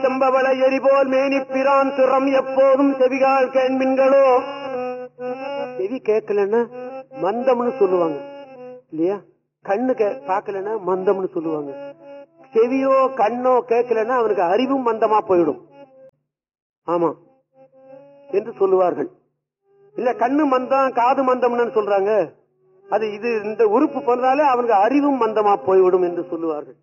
செம்பவள எரிபோல் மேனிப்பிரான் துறம் எப்போதும் செவிகால் கேண்மின்களோ செவி கேட்கலன்னா மந்தம்னு சொல்லுவாங்க இல்லையா கண்ணு கே பார்க்கலன்னா மந்தம்னு சொல்லுவாங்க செவியோ கண்ணோ கேட்கலன்னா அவனுக்கு அறிவும் மந்தமா போயிடும் ஆமா என்று சொல்லுவார்கள் இல்ல கண்ணு மந்தம் காது மந்தம்னு சொல்றாங்க அது இது இந்த உறுப்பு போனாலே அவனுக்கு அறிவும் மந்தமா போய்விடும் என்று சொல்லுவார்கள்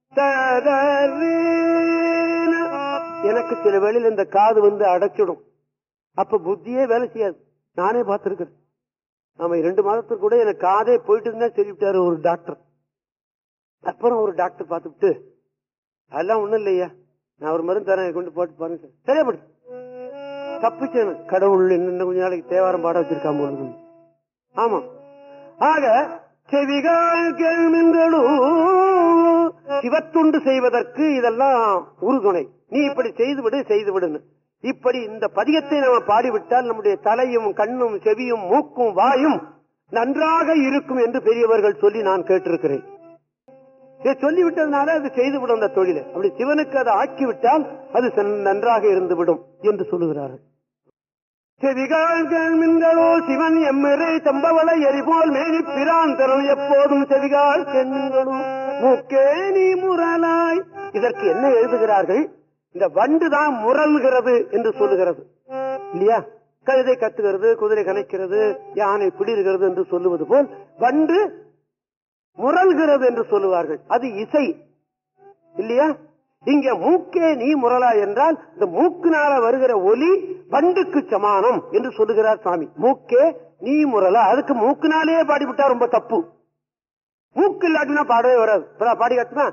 ததரீன. எனக்கு சில வேளையில் இந்த காது வந்து அடைச்சிடும் அப்ப புத்தியே வேலை செய்யாது நானே பார்த்திருக்கிறேன் ஆமா இரண்டு மாதத்துக்கு கூட எனக்கு காதே போயிட்டு இருந்தா சொல்லிவிட்டாரு ஒரு டாக்டர் அப்புறம் ஒரு டாக்டர் பார்த்துட்டு அதெல்லாம் ஒண்ணும் இல்லையா நான் ஒரு மருந்து தரேன் கொண்டு போட்டு பாருங்க சரியா படு தப்பிச்சேன் கடவுள் இன்னும் கொஞ்ச நாளைக்கு தேவாரம் பாட வச்சிருக்காம போல இருக்கு. ஆமா ஆக செவிகால் கேள்விங்களும் சிவத்துண்டு செய்வதற்கு இதெல்லாம் உறுதுணை நீ இப்படி செய்து விடு செய்து விடுன்னு இப்படி இந்த பதியத்தை நாம பாடிவிட்டால் நம்முடைய தலையும் கண்ணும் செவியும் மூக்கும் வாயும் நன்றாக இருக்கும் என்று பெரியவர்கள் சொல்லி நான் கேட்டிருக்கிறேன் இதை சொல்லிவிட்டதுனால அது செய்துவிடும் அந்த தொழிலை அப்படி சிவனுக்கு அதை ஆக்கிவிட்டால் அது சென்- நன்றாக இருந்து விடும் என்று சொல்லுகிறார்கள் செவிகால் கேள்மின்களோ சிவன் எம்மிறை தம்பவள எரிபோல் மேனி பிரான் தரும் எப்போதும் செவிகால் கேள்மின்களோ மூக்கே நீ முரலாய் இதற்கு என்ன எழுதுகிறார்கள் இந்த வண்டு தான் முரல்கிறது என்று சொல்லுகிறது இல்லையா கழுதை கத்துகிறது குதிரை கணைக்கிறது யானை குளிர்கிறது என்று சொல்லுவது போல் வண்டு முரல்கிறது என்று சொல்லுவார்கள் அது இசை இல்லையா இங்க மூக்கே நீ முரலா என்றால் இந்த மூக்குனால வருகிற ஒலி வண்டுக்கு சமானம் என்று சொல்லுகிறார் சாமி மூக்கே நீ முரலா அதுக்கு மூக்குனாலே பாடிவிட்டா ரொம்ப தப்பு மூக்கு இல்லாட்டினா பாடவே வராது இப்ப பாடி காட்டுனா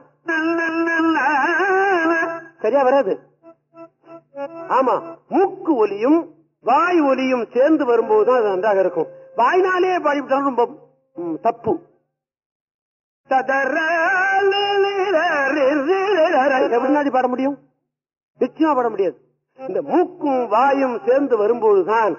சரியா வராது ஆமா மூக்கு ஒலியும் வாய் ஒலியும் சேர்ந்து வரும்போதுதான் அது நன்றாக இருக்கும் வாய்னாலே பாடிவிட்டாலும் ரொம்ப ம், தப்பு எப்படினாடி பாட முடியும் நிச்சயமா பாட முடியாது இந்த மூக்கும் வாயும் சேர்ந்து வரும்போதுதான்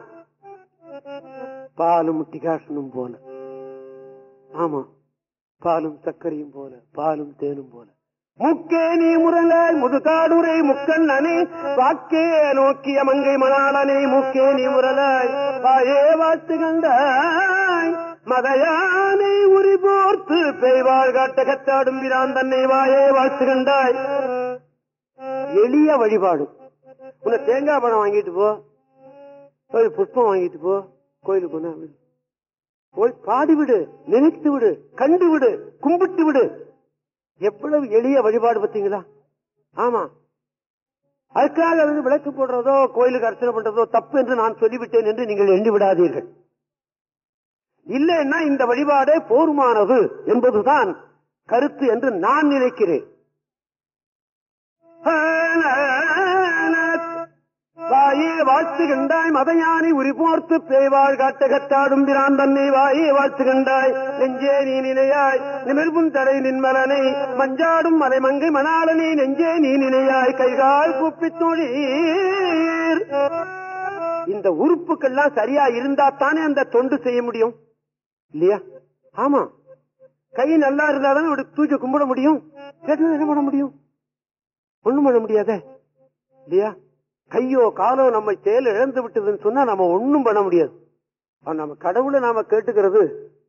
பாலும் டிகாசனும் போல ஆமா பாலும் சர்க்கரையும் போல பாலும் தேனும் போல முக்கே நீ முரலாய் முதுகாடுரை முக்கன் அணி வாக்கே நோக்கிய மங்கை மணாளனை முக்கே நீ முரலாய் வாயே வாழ்த்து கண்டாய் மதையானை உரி போர்த்து பெய்வாள் காட்ட கத்தாடும் பிரான் தன்னை வாயே வாழ்த்து கண்டாய் எளிய வழிபாடு உன்னை தேங்காய் பழம் வாங்கிட்டு போ போய் புஷ்பம் வாங்கிட்டு போ கோயிலுக்கு போனா போய் பாடிவிடு நினைத்து விடு கண்டு விடு கும்பிட்டு விடு எவ்வளவு எளிய வழிபாடு பார்த்தீங்களா ஆமா அதுக்காக வந்து விளக்கு போடுறதோ கோயிலுக்கு அர்ச்சனை பண்றதோ தப்பு என்று நான் சொல்லிவிட்டேன் என்று நீங்கள் எண்ணி விடாதீர்கள் இல்லைன்னா இந்த வழிபாடே போருமானது என்பதுதான் கருத்து என்று நான் நினைக்கிறேன் வாயே வாழ்த்து கண்டாய் மதையானை உரிபோர்த்து பேய்வாள் காட்டகத்தாடும் பிரான் தன்னை வாயே வாழ்த்து கண்டாய் நெஞ்சே நீ நினையாய் நிமிர்வும் தடை நின்மலனை மஞ்சாடும் மலைமங்கை மணாளனை நெஞ்சே நீ நினையாய் கைகால் கூப்பித் தொழீர் இந்த உறுப்புக்கள்லாம் சரியா இருந்தா தானே அந்த தொண்டு செய்ய முடியும் இல்லையா ஆமா கை நல்லா இருந்தா தானே அவனுக்கு தூக்கி கும்பிட முடியும் கேட்டது என்ன பண்ண முடியும் ஒண்ணும் பண்ண முடியாதே இல்லையா கையோ காலோ நம்ம செயல் இழந்து விட்டதுன்னு சொன்னா நம்ம ஒண்ணும் பண்ண முடியாது ஆனா நம்ம கடவுளை நாம கேட்டுக்கிறது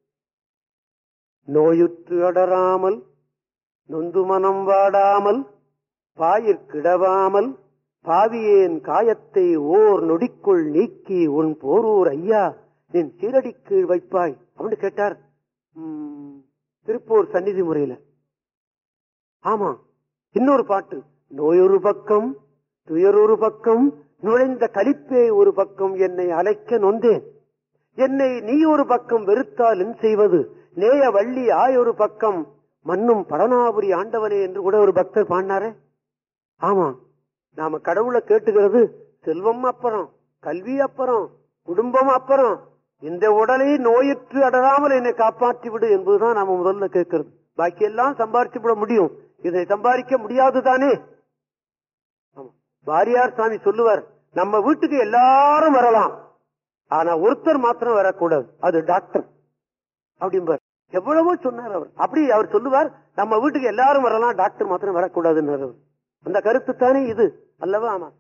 நோயுற்று அடராமல் நொந்து மனம் வாடாமல் பாயிற்கிடவாமல் பாவியேன் காயத்தை ஓர் நொடிக்குள் நீக்கி உன் போரூர் ஐயா நின் சீரடி கீழ் வைப்பாய் அப்படின்னு கேட்டார் ம், திருப்பூர் சந்நிதி முறையில ஆமா இன்னொரு பாட்டு நோயொரு பக்கம் துயரொரு பக்கம் நுழைந்த கலிப்பே ஒரு பக்கம் என்னை அலைக்க நொந்தேன் என்னை நீ ஒரு பக்கம் வெறுத்தால் என் செய்வது நேய வள்ளி ஆயொரு பக்கம் மண்ணும் படனாபுரி ஆண்டவனே என்று கூட ஒரு பக்தர் பாடினாரே ஆமா நாம கடவுளை கேட்டுக்கிறது செல்வம் அப்புறம் கல்வி அப்புறம் குடும்பம் அப்புறம் இந்த உடலை நோயுற்று அடராமல் என்னை காப்பாற்றி விடு என்பதுதான் நாம முதல்ல கேட்கிறது பாக்கி எல்லாம் சம்பாரிச்சு விட முடியும் இதை சம்பாதிக்க முடியாது தானே ஆமா. வாரியார் சாமி சொல்லுவார் நம்ம வீட்டுக்கு எல்லாரும் வரலாம் ஆனா ஒருத்தர் மாத்திரம் வரக்கூடாது அது டாக்டர் அப்படிம்பார் எவ்வளவோ சொன்னார் அவர் அப்படி அவர் சொல்லுவார் நம்ம வீட்டுக்கு எல்லாரும் வரலாம் டாக்டர் மாத்திரம் வரக்கூடாதுன்னு அவர் அந்த கருத்து தானே இது அல்லவா ஆமா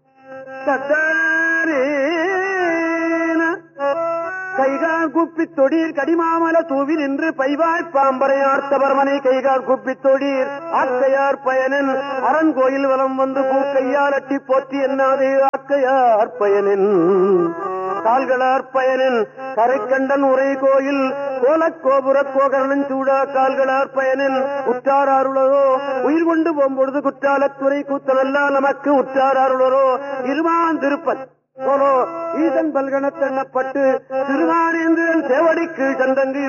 தத்தாரேன. கைகால் குப்பி தொடீர் கடிமாமல தூவி நின்று பைவாய் பாம்பரையார்த்த பரமனை கைகால் குப்பி தொடீர் ஆக்கையார் பயனின் அரண்கோயில் வலம் வந்து பூக்கையால் அட்டி போற்றி என்னாதே ஆக்கையார் பயனின் கால்களார் பயனின் கரைக்கண்டன் உரை கோயில் கோலக் கோபுர கோகர்ணன் சூடா கால்களார் பயனின் உற்றார் அருளரோ உயிர் கொண்டு போகும்பொழுது குற்றாலத்துறை கூத்தனல்லா நமக்கு உற்றார் அருளரோ இருமான் திருப்பன் போலோ ஈசன் பல்கணத்தெண்ணப்பட்டு திருவானேந்திரன் சேவடிக்கு சந்தங்கு